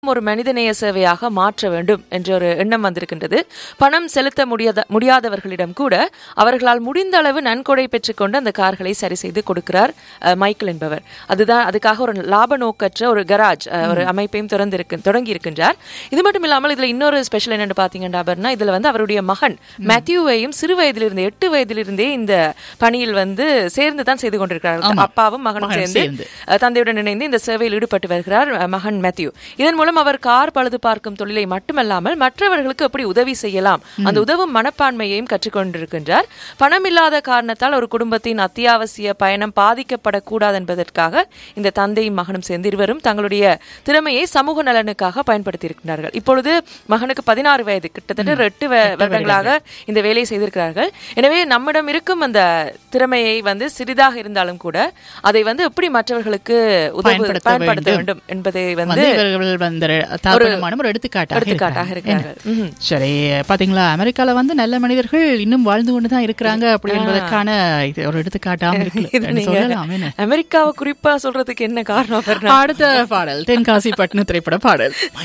ஒரு மனிதநேய சேவையாக மாற்ற வேண்டும் என்ற ஒரு எண்ணம் வந்திருக்கின்றது பணம் செலுத்த முடியாத முடியாதவர்களிடம் கூட அவர்களால் முடிந்த அளவு நன்கொடை பெற்றுக்கொண்டு அந்த கார்களை சரி செய்து கொடுக்கிறார் அஹ், மைக்கேல் என்பவர் அதுதான் அதுக்காக ஒரு லாப நோக்கற்ற ஒரு கராஜ் அஹ், ஒரு அமைப்பையும் திறந்திருக்கு தொடங்கி இருக்கின்றார் இது மட்டும் இல்லாமல் இதுல இன்னொரு ஸ்பெஷல் என்னன்னு பாத்தீங்கன்னா அபர்ணா இதுல வந்து அவருடைய மகன் மேத்யூவையும் சிறு வயதிலிருந்தே எட்டு வயதிலிருந்தே இந்த பணியில் வந்து சேர்ந்து தான் செய்து கொண்டிருக்கிறார்கள் அப்பாவும் மகனும் மகனும் சேர்ந்து சேர்ந்து. அஹ் தந்தையுடன் இணைந்து இந்த சேவையில் ஈடுபட்டு வருகிறார் அஹ் மகன் மேத்யூ இதன் மூலம் அவர் கார் பழுது பார்க்கும் தொழிலை மட்டுமல்லாமல் மற்றவர்களுக்கு எப்படி உதவி செய்யலாம் அந்த உதவும் மனப்பான்மையையும் கற்றுக்கொண்டிருக்கின்றார் பணம் இல்லாத காரணத்தால் ஒரு குடும்பத்தின் அத்தியாவசிய பயணம் பாதிக்கப்படக்கூடாது என்பதற்காக இந்த தந்தையும் மகனும் சேர்ந்து இருவரும் தங்களுடைய திறமையை சமூக நலனுக்காக பயன்படுத்தி இருக்கின்றார்கள் இப்பொழுது மகனுக்கு பதினாறு வயது கிட்டத்தட்ட ஒரு எட்டு வ- வருடங்களாக இந்த வேலையை செய்திருக்கிறார்கள் எனவே நம்மிடம் இருக்கும் அந்த திறமையை வந்து சிறிதாக இருந்தாலும் கூட அதை வந்து எப்படி மற்றவர்களுக்கு உதவு பயன்படுத்த பயன்படுத்த வேண்டும். வேண்டும் என்பதை வந்து வந்து இவர்கள் வந்து தாபனமான ஒரு எடுத்துக்காட்டாக எடுத்துக்காட்டாக இருக்காங்க. இருக்கிறார்கள் ம்ஹும். சரி பாத்தீங்களா அமெரிக்கால வந்து நல்ல மனிதர்கள் இன்னும் வாழ்ந்து கொண்டுதான் இருக்கிறாங்க அப்படி என்பதற்கான இது ஒரு எடுத்துக்காட்டாக இது இருக்கு நீங்க சொல்லலாம் என்ன அமெரிக்காவை குறிப்பா சொல்றதுக்கு என்ன காரணம் அபர்ணா? அடுத்த பாடல் தென்காசி பட்டின திரைப்பட பாடல்